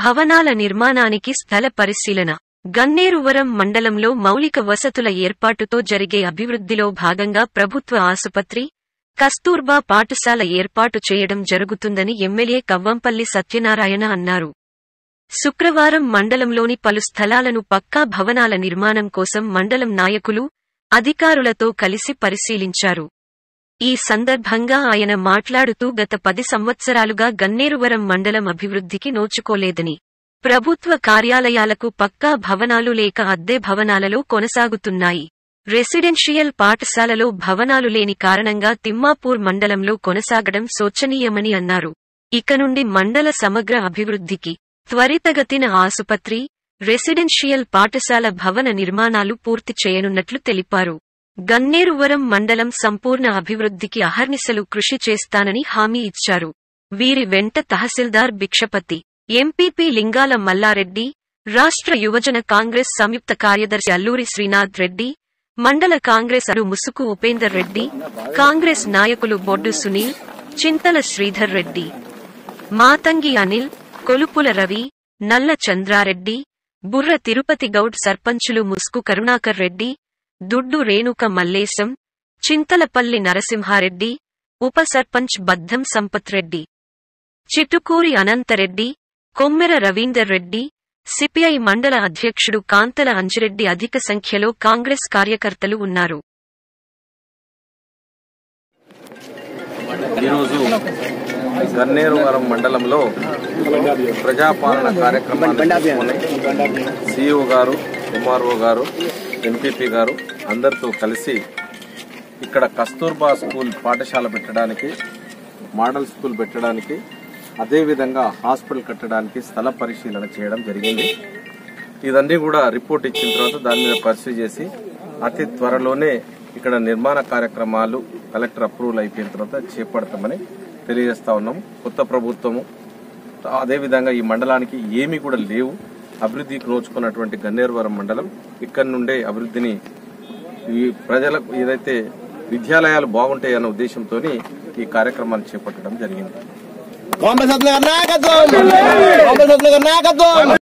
భవనాల నిర్మాణానికి స్థల పరిశీలన గన్నేరువరం మండలంలో మౌలిక వసతుల ఏర్పాటుతో జరిగే అభివృద్ధిలో భాగంగా ప్రభుత్వ ఆసుపత్రి కస్తూర్బా పాఠశాల ఏర్పాటు చేయడం జరుగుతుందని ఎమ్మెల్యే కవ్వంపల్లి సత్యనారాయణ అన్నారు శుక్రవారం మండలంలోని పలు స్థలాలను పక్కా భవనాల నిర్మాణం కోసం మండలం నాయకులు అధికారులతో కలిసి పరిశీలించారు ఈ సందర్భంగా ఆయన మాట్లాడుతూ గత పది సంవత్సరాలుగా గన్నేరువరం మండలం అభివృద్ధికి నోచుకోలేదని ప్రభుత్వ కార్యాలయాలకు పక్కా భవనాలు లేక అద్దె భవనాలలో కొనసాగుతున్నాయి రెసిడెన్షియల్ పాఠశాలలో భవనాలు లేని కారణంగా తిమ్మాపూర్ మండలంలో కొనసాగడం శోచనీయమని అన్నారు ఇక నుండి మండల సమగ్ర అభివృద్ధికి త్వరితగతిన ఆసుపత్రి రెసిడెన్షియల్ పాఠశాల భవన నిర్మాణాలు పూర్తి చేయనున్నట్లు తెలిపారు గన్నేరువరం మండలం సంపూర్ణ అభివృద్ధికి అహర్నిశలు కృషి చేస్తానని హామీ ఇచ్చారు వీరి వెంట తహసీల్దార్ భిక్షపతి ఎంపీపీ లింగాల మల్లారెడ్డి రాష్ట్ర యువజన కాంగ్రెస్ సంయుక్త కార్యదర్శి అల్లూరి శ్రీనాథ్ రెడ్డి మండల కాంగ్రెస్ అరు ముసుకు ఉపేందర్ రెడ్డి కాంగ్రెస్ నాయకులు బొడ్డు సునీల్ చింతల శ్రీధర్ రెడ్డి మాతంగి అనిల్ కొలుపుల రవి నల్ల చంద్రారెడ్డి బుర్ర తిరుపతి గౌడ్ సర్పంచులు ముస్కు కరుణాకర్ రెడ్డి దుడ్డు రేణుక మల్లేశం చింతలపల్లి నరసింహారెడ్డి ఉప సర్పంచ్ బద్దం సంపత్ రెడ్డి చిట్టుకూరి అనంతరెడ్డి కొమ్మెర రవీందర్ రెడ్డి సిపిఐ మండల అధ్యక్షుడు కాంతల అంజిరెడ్డి అధిక సంఖ్యలో కాంగ్రెస్ కార్యకర్తలు ఉన్నారు ఈరోజు గన్నేరువరం మండలంలో ప్రజాపాలన కార్యక్రమాన్ని తీసుకొని సిఇఓ గారు ఎంఆర్ఓ గారు ఎంపీపీ గారు అందరితో కలిసి ఇక్కడ కస్తూర్బా స్కూల్ పాఠశాల పెట్టడానికి మోడల్ స్కూల్ పెట్టడానికి అదేవిధంగా హాస్పిటల్ కట్టడానికి స్థల పరిశీలన చేయడం జరిగింది ఇదన్నీ కూడా రిపోర్ట్ ఇచ్చిన తర్వాత దాని మీద పరిశీలి చేసి అతి త్వరలోనే ఇక్కడ నిర్మాణ కార్యక్రమాలు కలెక్టర్ అప్రూవల్ అయిపోయిన తర్వాత చేపడతామని తెలియజేస్తా ఉన్నాం కొత్త ప్రభుత్వము అదేవిధంగా ఈ మండలానికి ఏమీ కూడా లేవు అభివృద్ధికి నోచుకున్నటువంటి గన్నేరువరం మండలం ఇక్కడి నుండే అభివృద్ధిని ఈ ప్రజలకు ఏదైతే విద్యాలయాలు బాగుంటాయన్న ఉద్దేశంతో ఈ కార్యక్రమాన్ని చేపట్టడం జరిగింది కాంగ్రెస్ నాయకత్వం కాంగ్రెస్ నాయకత్వం